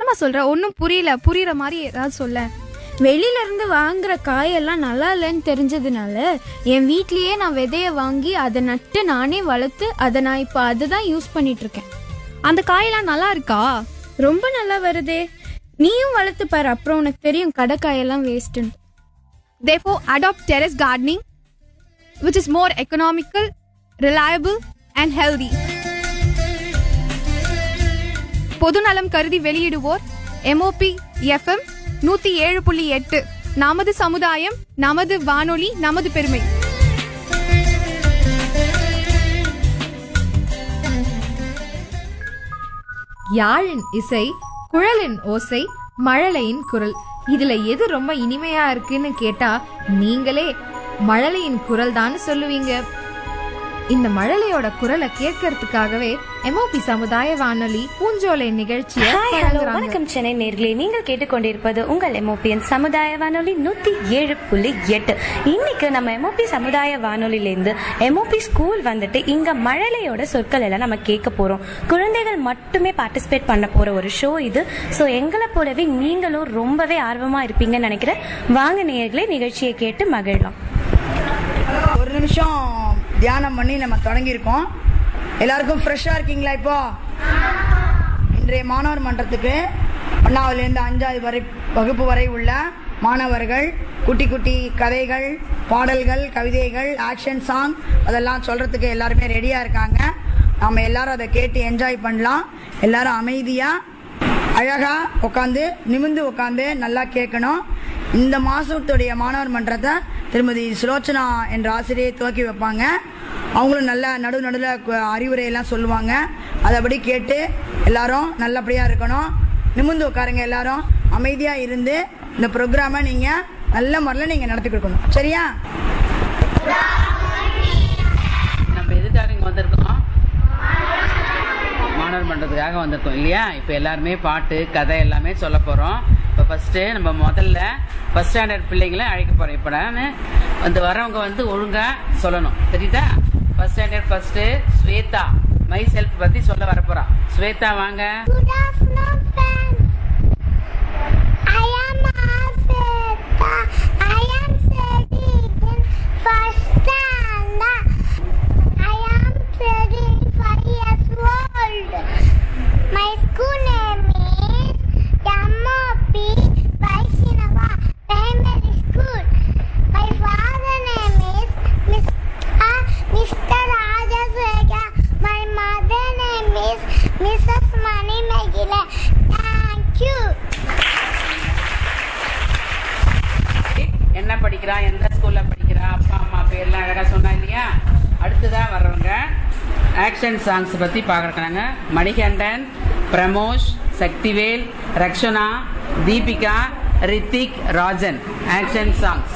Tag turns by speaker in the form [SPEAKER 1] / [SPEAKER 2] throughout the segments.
[SPEAKER 1] என்னம்மா சொல்ற ஒன்றும் புரியல புரியுற மாதிரி ஏதாவது சொல்ல
[SPEAKER 2] வெளியில இருந்து வாங்குற காயெல்லாம் நல்லா இல்லைன்னு தெரிஞ்சதுனால என் வீட்லயே நான் விதைய வாங்கி அதை நட்டு நானே வளர்த்து அதை நான் இப்போ அதுதான் யூஸ் பண்ணிட்டு இருக்கேன்
[SPEAKER 1] அந்த காயெல்லாம் நல்லா இருக்கா
[SPEAKER 2] ரொம்ப நல்லா வருதே நீயும் வளர்த்து பாரு அப்புறம் உனக்கு தெரியும் கடை காயெல்லாம் வேஸ்ட்டுன்னு
[SPEAKER 1] therefore adopt terrace gardening which is more economical reliable and healthy பொதுநலம் கருதி வெளியிடுவோர் எம்ஓபி எஃப்எம் நூத்தி ஏழு புள்ளி எட்டு நமது சமுதாயம் நமது வானொலி நமது பெருமை
[SPEAKER 3] யாழின் இசை குழலின் ஓசை மழலையின் குரல் இதுல எது ரொம்ப இனிமையா இருக்குன்னு கேட்டா நீங்களே மழலையின் குரல் தான் சொல்லுவீங்க இந்த மழலையோட குரலை கேட்கறதுக்காகவே எம்ஓபி சமுதாய வானொலி பூஞ்சோலை நிகழ்ச்சியை
[SPEAKER 4] ஹாய் ஹலோ
[SPEAKER 3] வழங்குறாங்க
[SPEAKER 4] வணக்கம் சென்னை நேர்களே நீங்கள் கேட்டுக்கொண்டிருப்பது உங்கள் எம்ஓபிஎன் சமுதாய வானொலி நூற்றி ஏழு புள்ளி எட்டு இன்னைக்கு நம்ம எம்ஓபி சமுதாய வானொலியிலேருந்து எம்ஓபி ஸ்கூல் வந்துட்டு இங்கே மழலையோட சொற்கள் எல்லாம் நம்ம கேட்க போகிறோம் குழந்தைகள் மட்டுமே பார்ட்டிசிபேட் பண்ண போகிற ஒரு ஷோ இது ஸோ எங்களை போலவே நீங்களும் ரொம்பவே ஆர்வமாக இருப்பீங்கன்னு நினைக்கிறேன் வாங்க நேர்களே நிகழ்ச்சியை கேட்டு மகிழலாம்
[SPEAKER 5] ஒரு நிமிஷம் தியானம் பண்ணி நம்ம தொடங்கியிருக்கோம் எல்லாருக்கும் ஃப்ரெஷ்ஷாக இருக்கீங்களா இப்போ இன்றைய மாணவர் மன்றத்துக்கு ஒன்றாவதுலேருந்து அஞ்சாவது வரை வகுப்பு வரை உள்ள மாணவர்கள் குட்டி குட்டி கதைகள் பாடல்கள் கவிதைகள் ஆக்ஷன் சாங் அதெல்லாம் சொல்கிறதுக்கு எல்லாருமே ரெடியாக இருக்காங்க நாம் எல்லாரும் அதை கேட்டு என்ஜாய் பண்ணலாம் எல்லாரும் அமைதியாக அழகா உட்காந்து நிமிந்து உட்காந்து நல்லா கேட்கணும் இந்த மாசத்துடைய மாணவர் மன்றத்தை திருமதி சுலோச்சனா என்ற ஆசிரியை துவக்கி வைப்பாங்க அவங்களும் நல்ல நடு நடுவில் அறிவுரையெல்லாம் சொல்லுவாங்க அதைப்படி கேட்டு எல்லாரும் நல்லபடியாக இருக்கணும் நிமிந்து உட்காருங்க எல்லாரும் அமைதியாக இருந்து இந்த ப்ரோக்ராமை நீங்கள் நல்ல முறையில் நீங்கள் நடத்தி கொடுக்கணும் சரியா
[SPEAKER 6] நம்ம எதுக்காக இங்கே வந்திருக்கோம் மாணவர் மன்றத்துக்காக வந்திருக்கோம் இல்லையா இப்போ எல்லாருமே பாட்டு கதை எல்லாமே சொல்ல போகிறோம் இப்போ ஃபஸ்ட்டு நம்ம முதல்ல ஃபஸ்ட் ஸ்டாண்டர்ட் பிள்ளைங்களை அழைக்க போகிறோம் இப்போ நான் வந்து வரவங்க வந்து ஒழுங்காக சொல்லணும் தெரியுதா first standard first Shwetha myself பற்றி சொல்ல வரப்போகிறா ஸ்வேதா வாங்க
[SPEAKER 7] Good afternoon, friends. I am Asita. I am studying in first standard. I am studying five years old. My school name is MOP Vaishnava Primary School. My father name is Mr. Mr. Rajaswega. My mother name is Mrs. Mani Megile. Thank you.
[SPEAKER 6] என்ன படிக்கிறா எந்த ஸ்கூல்ல படிக்கிறா அப்பா அம்மா பேர்லாம் அழகா சொன்னா இல்லையா அடுத்ததா வர்றவங்க ஆக்ஷன் சாங்ஸ் பத்தி பார்க்கறாங்க Manikandan Pramosh Sakthivel Rakshana Deepika Rithik Rajan action songs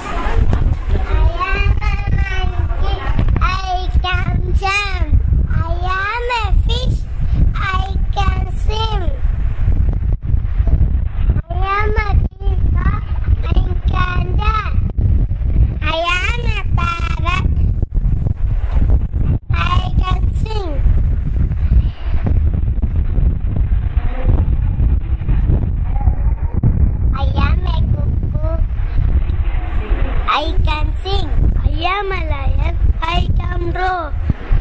[SPEAKER 7] I can jump. I am a fish. I can swim. I am a peacock. I can dance. I am a parrot. I can sing. I am a cuckoo. I can sing. I am a lion. I can roar.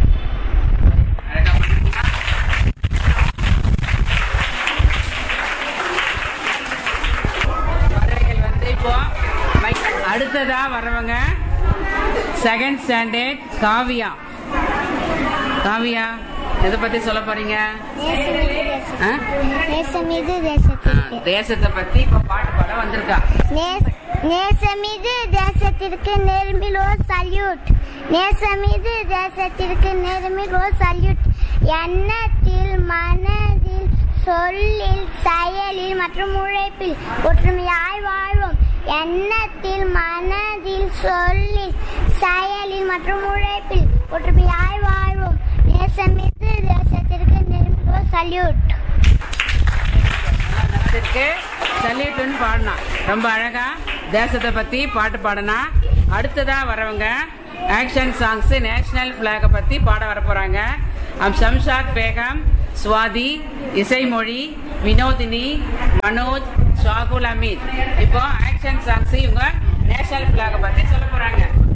[SPEAKER 6] குழந்தைகள் வந்து இப்போ mic அடுத்ததா வர்றவங்க second standard Kavya Kavya எதை பத்தி சொல்ல போறீங்க ஆ?
[SPEAKER 7] நேசமிகு
[SPEAKER 6] ஆ,
[SPEAKER 7] தேசத்திற்கு
[SPEAKER 6] தேசத்தை பத்தி இப்ப பாட்டு பாட வந்திருக்கா
[SPEAKER 7] நேச- நேசமிகு தேசத்திற்கு நேர்மிலோ சல்யூட் நேசமிகு தேசத்திற்கு நேர்மிலோ சல்யூட் எண்ணத்தில் மனதில் சொல்லில் செயலில் மற்றும் உழைப்பில் ஒற்றுமையாய் வாழ்வோம் எண்ணத்தில் மனதில் சொல்லில் செயலில் மற்றும் உழைப்பில் ஒற்றுமையாய் வாழ்வோம் நேசமிகு தேசத்திற்கு நேர்மிலோ சல்யூட்
[SPEAKER 6] இருக்கு சல்யூட்டுன்னு பாடினா ரொம்ப அழகா தேசத்தை பத்தி பாட்டு பாடினா அடுத்ததா வரவங்க ஆக்ஷன் சாங்ஸ் நேஷனல் பிளாக பத்தி பாட வர போறாங்க அம் ஷம்ஷாத் பேகம் சுவாதி இசைமொழி வினோதினி மனோஜ் ஷாகுல் அமீத் இப்போ ஆக்ஷன் சாங்ஸ் இவங்க நேஷனல் பிளாக்